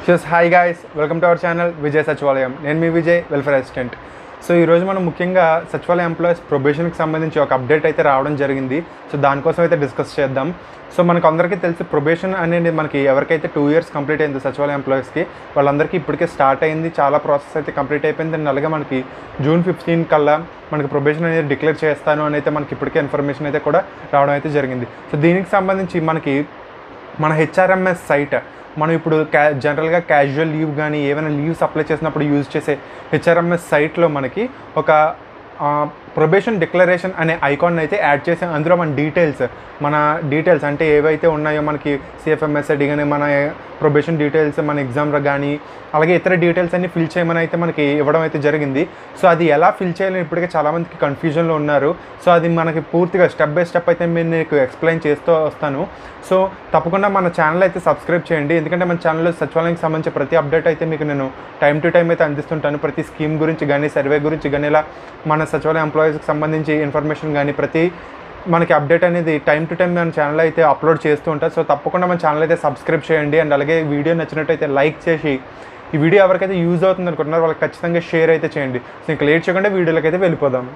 shoes hi guys welcome to our channel Vijay Sachivalayam నేను మీ Vijay welfare assistant so ఈరోజు మనం ముఖ్యంగా సచివాలయ ఎంప్లాయీస్ ప్రొబేషన్కి సంబంధించి ఒక అప్డేట్ అయితే రావడం జరిగింది సో దానికోసం అయితే డిస్కస్ చేద్దాం సో మనకు అందరికీ తెలిసి ప్రొబేషన్ అనేది మనకి ఎవరికైతే టూ ఇయర్స్ కంప్లీట్ అయింది సచివాలయ ఎంప్లాయీస్కి వాళ్ళందరికీ ఇప్పటికే స్టార్ట్ అయింది చాలా ప్రాసెస్ అయితే కంప్లీట్ అయిపోయింది అండ్ అలాగే మనకి జూన్ ఫిఫ్టీన్ కల్లా మనకి ప్రొబేషన్ అనేది డిక్లేర్ చేస్తాను అని అయితే మనకి ఇప్పటికే ఇన్ఫర్మేషన్ అయితే కూడా రావడం అయితే జరిగింది సో దీనికి సంబంధించి మనకి మన హెచ్ఆర్ఎంఎస్ సైట్ మనం ఇప్పుడు క్యా జనరల్గా క్యాజువల్ లీవ్ కానీ ఏమైనా లీవ్స్ అప్లై చేసినప్పుడు యూజ్ చేసే హెచ్ఆర్ఎంఎస్ సైట్లో మనకి ఒక ప్రొబేషన్ డిక్లరేషన్ అనే ఐకాన్ అయితే యాడ్ చేసాం అందులో మన డీటెయిల్స్ మన డీటెయిల్స్ అంటే ఏవైతే ఉన్నాయో మనకి సిఎఫ్ఎంఎస్ఐడి కానీ మన ప్రొబేషన్ డీటెయిల్స్ మన ఎగ్జామ్ కానీ అలాగే ఇతర డీటెయిల్స్ అన్ని ఫిల్ చేయమని అయితే మనకి ఇవ్వడం అయితే జరిగింది సో అది ఎలా ఫిల్ చేయాలని ఇప్పటికే చాలామందికి కన్ఫ్యూజన్లో ఉన్నారు సో అది మనకి పూర్తిగా స్టెప్ బై స్టెప్ అయితే నేను మీకు ఎక్స్ప్లెయిన్ చేస్తూ వస్తాను సో తప్పకుండా మన ఛానల్ అయితే సబ్స్క్రైబ్ చేయండి ఎందుకంటే మన ఛానల్లో సచివాలయానికి సంబంధించి ప్రతి అప్డేట్ అయితే మీకు నేను టైం టు టైం అయితే అందిస్తుంటాను ప్రతి స్కీమ్ గురించి కానీ సర్వే గురించి కానీ ఇలా మన సచివాలయ ఎంప్లాయీస్కి సంబంధించి ఇన్ఫర్మేషన్ కానీ ప్రతి మనకి అప్డేట్ అనేది టైం టు టైం మన ఛానల్ అయితే అప్లోడ్ చేస్తూ ఉంటారు సో తప్పకుండా మన ఛానల్ అయితే సబ్స్క్రైబ్ చేయండి అండ్ అలాగే వీడియో నచ్చినట్టయితే లైక్ చేసి ఈ వీడియో ఎవరికైతే యూజ్ అవుతుంది అనుకుంటున్నారో వాళ్ళకి ఖచ్చితంగా షేర్ అయితే చేయండి సో ఇంకా లేట్ చేయకుండా వీడియోలోకి అయితే వెళ్ళిపోదాం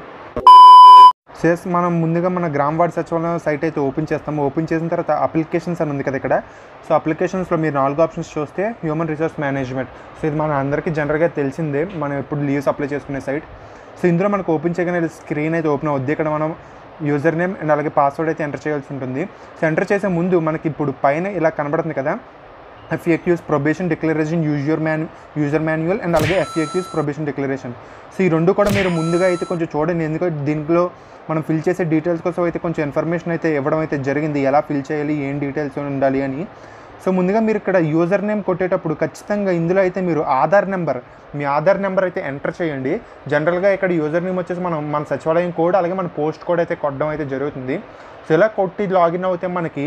సేస్ మనం ముందుగా మన గ్రామ వార్డ్ సచివాలయం సైట్ అయితే ఓపెన్ చేస్తాము ఓపెన్ చేసిన తర్వాత అప్లికేషన్స్ అని ఉంది కదా ఇక్కడ సో అప్లికేషన్స్లో మీరు నాలుగు ఆప్షన్స్ చూస్తే హ్యూమన్ రిసోర్స్ మేనేజ్మెంట్ సో ఇది మన అందరికీ జనరల్గా తెలిసిందే మనం ఎప్పుడు లీవ్స్ అప్లై చేసుకునే సైట్ సో ఇందులో మనకు ఓపెన్ చేయగానే స్క్రీన్ అయితే ఓపెన్ అవుద్ది ఇక్కడ మనం యూజర్ నేమ్ అండ్ అలాగే పాస్వర్డ్ అయితే ఎంటర్ చేయాల్సి ఉంటుంది సో ఎంటర్ చేసే ముందు మనకి ఇప్పుడు పైన ఇలా కనబడుతుంది కదా FAQs probation declaration user man user manual and అలాగే ఎఫ్ఏక్యూస్ ప్రొబేషన్ డిక్లరేషన్ సో ఈ రెండు కూడా మీరు ముందుగా అయితే కొంచెం చూడండి ఎందుకంటే దీంట్లో మనం ఫిల్ చేసే డీటెయిల్స్ కోసం అయితే కొంచెం ఇన్ఫర్మేషన్ అయితే ఇవ్వడం అయితే జరిగింది ఎలా ఫిల్ చేయాలి ఏం డీటెయిల్స్ ఉండాలి అని సో ముందుగా మీరు ఇక్కడ యూజర్ నేమ్ కొట్టేటప్పుడు ఖచ్చితంగా ఇందులో అయితే మీరు ఆధార్ నెంబర్ మీ ఆధార్ నెంబర్ అయితే ఎంటర్ చేయండి జనరల్గా ఇక్కడ యూజర్ నేమ్ వచ్చేసి మనం మన సచివాలయం కోడ్ అలాగే మన పోస్ట్ కోడ్ అయితే కొట్టడం అయితే జరుగుతుంది సో ఇలా కొట్టి లాగిన్ అవుతే మనకి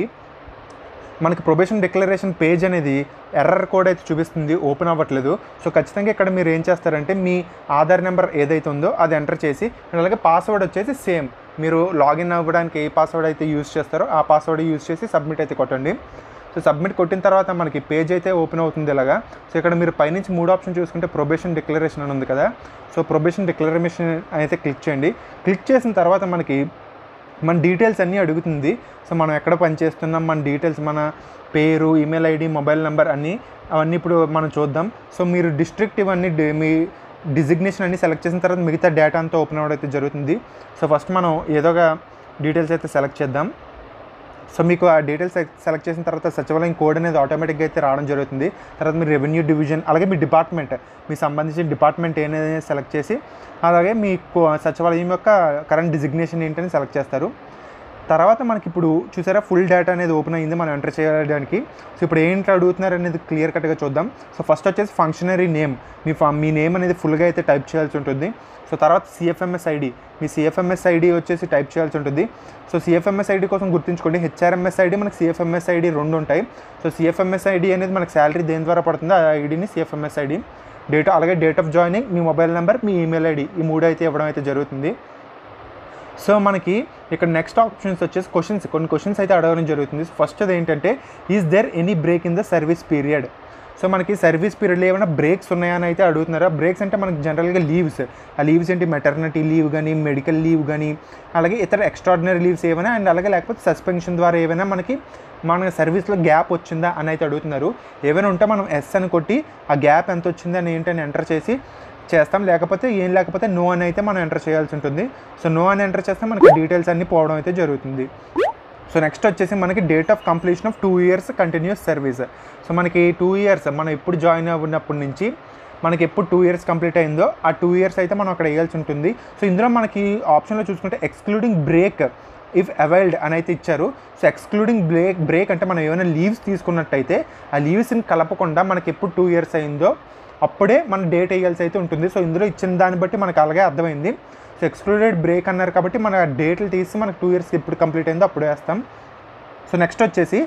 మనకి ప్రొబేషన్ డిక్లరేషన్ పేజ్ అనేది ఎర్రర్ కోడ్ అయితే చూపిస్తుంది ఓపెన్ అవ్వట్లేదు సో ఖచ్చితంగా ఇక్కడ మీరు ఏం చేస్తారంటే మీ ఆధార్ నెంబర్ ఏదైతే ఉందో అది ఎంటర్ చేసి and అలాగే పాస్వర్డ్ వచ్చేసి సేమ్ మీరు లాగిన్ అవ్వడానికి ఏ పాస్వర్డ్ అయితే యూస్ చేస్తారో ఆ పాస్వర్డ్ యూస్ చేసి సబ్మిట్ అయితే కొట్టండి సో సబ్మిట్ కొట్టిన తర్వాత మనకి పేజ్ అయితే ఓపెన్ అవుతుంది ఇలాగా సో ఇక్కడ మీరు పైనుంచి మూడు ఆప్షన్ చూసుకుంటే ప్రొబేషన్ డిక్లరేషన్ అని ఉంది కదా సో ప్రొబేషన్ డిక్లరేషన్ అయితే క్లిక్ చేయండి క్లిక్ చేసిన తర్వాత మనకి మన డీటెయిల్స్ అన్నీ అడుగుతుంది సో మనం ఎక్కడ పనిచేస్తున్నాం మన డీటెయిల్స్ మన పేరు ఈమెయిల్ ఐడి మొబైల్ నెంబర్ అన్నీ అవన్నీ ఇప్పుడు మనం చూద్దాం సో మీరు డిస్ట్రిక్ట్ ఇవన్నీ డి- మీ డిజిగ్నేషన్ అన్ని సెలెక్ట్ చేసిన తర్వాత మిగతా డేటా అంతా ఓపెన్ అవ్వడం అయితే జరుగుతుంది సో ఫస్ట్ మనం ఏదో ఒక డీటెయిల్స్ అయితే సెలెక్ట్ చేద్దాం సో మీకు ఆ డీటెయిల్స్ సెలెక్ట్ చేసిన తర్వాత సచివాలయం కోడ్ అనేది ఆటోమేటిక్గా అయితే రావడం జరుగుతుంది తర్వాత మీరు రెవెన్యూ డివిజన్ అలాగే మీ డిపార్ట్మెంట్ మీ సంబంధించిన డిపార్ట్మెంట్ ఏదైనా సెలెక్ట్ చేసి అలాగే మీ కో- సచివాలయం యొక్క కరెంట్ డిజిగ్నేషన్ ఏంటని సెలెక్ట్ చేస్తారు తర్వాత మనకి ఇప్పుడు చూసారా ఫుల్ డేటా అనేది ఓపెన్ అయింది మనం ఎంటర్ చేయడానికి సో ఇప్పుడు ఏంటి అడుగుతున్నారు అనేది క్లియర్ కట్గా చూద్దాం సో ఫస్ట్ వచ్చేసి ఫంక్షనరీ నేమ్ మీ ఫా మీ నేమ్ అనేది ఫుల్గా అయితే టైప్ చేయాల్సి ఉంటుంది సో తర్వాత సిఎఫ్ఎంఎస్ ఐడి మీ సిఎఫ్ఎంఎస్ ఐడి వచ్చేసి టైప్ చేయాల్సి ఉంటుంది సో సిఎఫ్ఎంఎస్ ఐడి కోసం గుర్తుంచుకోండి హెచ్ఆర్ఎంఎస్ ఐడి మనకి సిఎఫ్ఎంఎస్ ఐడి రెండు ఉంటాయి సో సిఎఫ్ఎంఎస్ ఐడి అనేది మనకి శాలరీ దేని ద్వారా పడుతుందో ఆ ఐడిని సిఎఫ్ఎంఎస్ ఐడి డేట్ అలాగే డేట్ ఆఫ్ జాయినింగ్ మీ మొబైల్ నెంబర్ మీ ఈమెయిల్ ఐడి ఈ మూడు అయితే ఇవ్వడం అయితే జరుగుతుంది సో మనకి ఇక్కడ నెక్స్ట్ ఆప్షన్స్ వచ్చేసి క్వశ్చన్స్ కొన్ని క్వశ్చన్స్ అయితే అడగడం జరుగుతుంది ఫస్ట్ అది ఏంటంటే is there any break in the service period so మనకి సర్వీస్ పీరియడ్లో ఏమైనా బ్రేక్స్ ఉన్నాయని అయితే అడుగుతున్నారు ఆ బ్రేక్స్ అంటే మనకి జనరల్గా లీవ్స్ ఆ లీవ్స్ ఏంటి మెటర్నిటీ లీవ్ కానీ మెడికల్ లీవ్ కానీ అలాగే ఇతర ఎక్స్ట్రాడినరీ లీవ్స్ ఏమైనా అండ్ అలాగే లేకపోతే సస్పెన్షన్ ద్వారా ఏమైనా మనకి మన సర్వీస్లో గ్యాప్ వచ్చిందా అని అయితే అడుగుతున్నారు ఏమైనా ఉంటే మనం ఎస్ అని కొట్టి ఆ గ్యాప్ ఎంత వచ్చింది అని ఏంటని ఎంటర్ చేసి చేస్తాం లేకపోతే ఏం లేకపోతే నో అని అయితే మనం ఎంటర్ చేయాల్సి ఉంటుంది సో నో అని ఎంటర్ చేస్తే మనకి డీటెయిల్స్ అన్నీ పోవడం అయితే జరుగుతుంది సో నెక్స్ట్ వచ్చేసి మనకి date of completion of two years continuous service so మనకి టూ ఇయర్స్ మనం ఎప్పుడు జాయిన్ అవ్వనప్పటి నుంచి మనకి ఎప్పుడు టూ ఇయర్స్ కంప్లీట్ అయిందో ఆ టూ ఇయర్స్ అయితే మనం అక్కడ వేయాల్సి ఉంటుంది సో ఇందులో మనకి ఆప్షన్లో చూసుకుంటే ఎక్స్క్లూడింగ్ బ్రేక్ ఇఫ్ అవైల్డ్ అని అయితే ఇచ్చారు సో ఎక్స్క్లూడింగ్ బ్రేక్ బ్రేక్ అంటే మనం ఏమైనా లీవ్స్ తీసుకున్నట్టయితే ఆ లీవ్స్ని కలపకుండా మనకి ఎప్పుడు టూ ఇయర్స్ అయిందో అప్పుడే మన డేట్ వేయాల్సి అయితే ఉంటుంది సో ఇందులో ఇచ్చిన దాన్ని బట్టి మనకు అలాగే అర్థమైంది సో ఎక్స్క్లూడెడ్ బ్రేక్ అన్నారు కాబట్టి మన డేట్లు తీసి మనకు టూ ఇయర్స్ ఎప్పుడు కంప్లీట్ అయిందో అప్పుడు వేస్తాం సో నెక్స్ట్ వచ్చేసి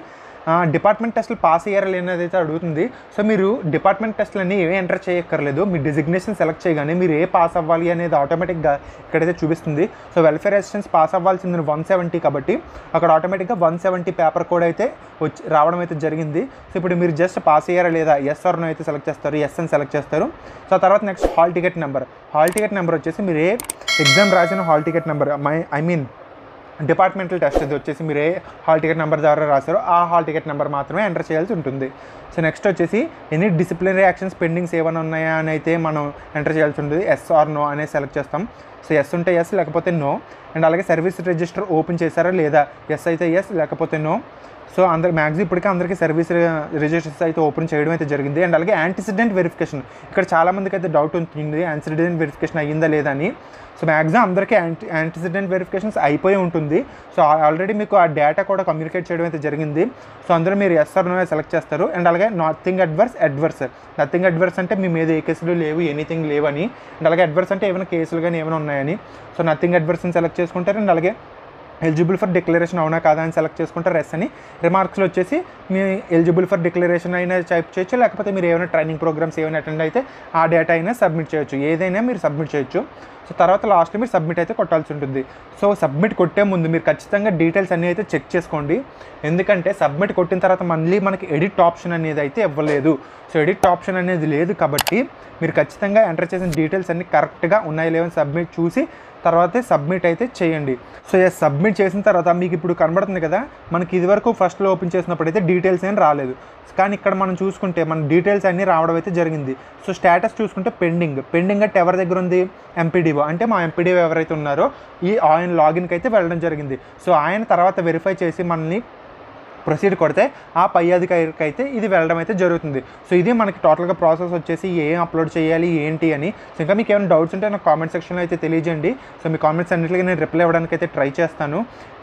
డిపార్ట్మెంట్ టెస్ట్లు పాస్ అయ్యారా లేనిది అయితే అడుగుతుంది సో మీరు డిపార్ట్మెంట్ టెస్ట్లన్నీ ఏమీ ఎంటర్ చేయక్కర్లేదు మీ డిజిగ్నేషన్ సెలెక్ట్ చేయగానే మీరు ఏ పాస్ అవ్వాలి అనేది ఆటోమేటిక్గా ఇక్కడైతే చూపిస్తుంది సో వెల్ఫేర్ అసిస్టెన్స్ పాస్ అవ్వాల్సింది వన్ సెవెంటీ కాబట్టి అక్కడ ఆటోమేటిక్గా వన్ సెవెంటీ పేపర్ కోడ్ అయితే వచ్చి రావడం అయితే జరిగింది సో ఇప్పుడు మీరు జస్ట్ పాస్ అయ్యారా లేదా ఎస్ ఆర్ నో అయితే సెలెక్ట్ చేస్తారు ఎస్ అని సెలెక్ట్ చేస్తారు సో ఆ తర్వాత next hall ticket number hall ticket number వచ్చేసి మీరు ఏ ఎగ్జామ్ రాసిన hall ticket number my I mean departmental test ఇది వచ్చేసి మీరు ఏ హాల్ టికెట్ నెంబర్ ద్వారా రాశారో ఆ హాల్ టికెట్ నెంబర్ మాత్రమే ఎంటర్ చేయాల్సి ఉంటుంది సో నెక్స్ట్ వచ్చేసి ఎనీ డిసిప్లినరీ యాక్షన్స్ పెండింగ్స్ ఏమైనా ఉన్నాయా అని అయితే మనం ఎంటర్ చేయాల్సి ఉంటుంది ఎస్ ఆర్ నో అనేది సెలెక్ట్ చేస్తాం సో ఎస్ ఉంటే ఎస్ లేకపోతే నో అండ్ అలాగే సర్వీస్ రిజిస్టర్ ఓపెన్ చేశారా లేదా ఎస్ అయితే ఎస్ లేకపోతే నో సో అందరు మ్యాక్సిమం ఇప్పటికే అందరికీ సర్వీస్ రిజిస్టర్స్ అయితే ఓపెన్ చేయడం అయితే జరిగింది అండ్ అలాగే యాంటిసిడెంట్ వెరిఫికేషన్ ఇక్కడ చాలా మందికి అయితే డౌట్ ఉంటుంది యాంటిసిడెంట్ వెరిఫికేషన్ అయ్యిందా లేదా అని సో మ్యాక్సిమం అందరికీ యాంటీ యాంటిసిడెంట్ వెరిఫికేషన్స్ అయిపోయి ఉంటుంది సో ఆల్రెడీ మీకు ఆ డేటా కూడా కమ్యూనికేట్ చేయడం అయితే జరిగింది సో అందులో మీరు ఎస్ ఆర్ నో సెలెక్ట్ చేస్తారు అండ్ అలాగే nothing adverse adverse nothing adverse అంటే మీ మీద ఏ కేసులు లేవు ఎనీథింగ్ లేవని అండ్ అలాగే అడ్వర్స్ అంటే ఏమైనా కేసులు కానీ ఏమైనా ఉన్నాయని సో నథింగ్ అడ్వర్స్ అని సెలెక్ట్ చేసుకుంటారు అండ్ అలాగే ఎలిజిబుల్ ఫర్ డిక్లరేషన్ అవునా కాదా అని సెలెక్ట్ చేసుకుంటారు ఎస్ అని రిమార్క్స్లో వచ్చేసి మీ ఎలిజిబుల్ ఫర్ డిక్లరేషన్ అయినా టైప్ చేయొచ్చు లేకపోతే మీరు ఏమైనా ట్రైనింగ్ ప్రోగ్రామ్స్ ఏమైనా అటెండ్ అయితే ఆ డేటా అయినా సబ్మిట్ చేయొచ్చు ఏదైనా మీరు సబ్మిట్ చేయొచ్చు సో తర్వాత లాస్ట్లో మీరు సబ్మిట్ అయితే కొట్టాల్సి ఉంటుంది సో సబ్మిట్ కొట్టే ముందు మీరు ఖచ్చితంగా డీటెయిల్స్ అన్నీ అయితే చెక్ చేసుకోండి ఎందుకంటే సబ్మిట్ కొట్టిన తర్వాత మళ్ళీ మనకి ఎడిట్ ఆప్షన్ అనేది అయితే ఇవ్వలేదు సో ఎడిట్ ఆప్షన్ అనేది లేదు కాబట్టి మీరు ఖచ్చితంగా ఎంటర్ చేసిన డీటెయిల్స్ అన్నీ కరెక్ట్గా ఉన్నాయి లేవని సబ్మిట్ చూసి తర్వాతే సబ్మిట్ అయితే చేయండి సో ఎస్ సబ్మిట్ చేసిన తర్వాత మీకు ఇప్పుడు కనబడుతుంది కదా మనకి ఇదివరకు ఫస్ట్లో ఓపెన్ చేసినప్పుడు అయితే డీటెయిల్స్ ఏం రాలేదు కానీ ఇక్కడ మనం చూసుకుంటే మన డీటెయిల్స్ అన్నీ రావడం అయితే జరిగింది సో స్టేటస్ చూసుకుంటే పెండింగ్ పెండింగ్ అంటే ఎవరి దగ్గర ఉంది ఎంపీడీఓ అంటే మా ఎంపీడీఓ ఎవరైతే ఉన్నారో ఈ ఆయన లాగిన్కి అయితే వెళ్ళడం జరిగింది సో ఆయన తర్వాత వెరిఫై చేసి మనల్ని ప్రొసీడ్ కొడితే ఆ పై అధికారికి అయితే ఇది వెళ్ళడం అయితే జరుగుతుంది సో ఇది మనకి టోటల్గా ప్రాసెస్ వచ్చేసి ఏం అప్లోడ్ చేయాలి ఏంటి అని సో ఇంకా మీకు ఏమైనా డౌట్స్ ఉంటే నాకు కామెంట్ సెక్షన్లో అయితే తెలియజేయండి సో మీ కామెంట్స్ అన్నింటికి నేను రిప్లై ఇవ్వడానికి అయితే ట్రై చేస్తాను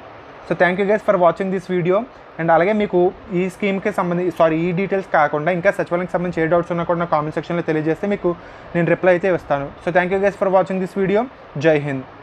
so thank you guys for watching this video and అలాగే మీకు ఈ స్కీమ్కి సంబంధించి సారీ ఈ డీటెయిల్స్ కాకుండా ఇంకా సచివాలయంకి సంబంధించి ఏ డౌట్స్ ఉన్నా కూడా నా కామెంట్ సెక్షన్లో తెలియజేస్తే మీకు నేను రిప్లై అయితే ఇస్తాను so thank you guys for watching this video Jai Hind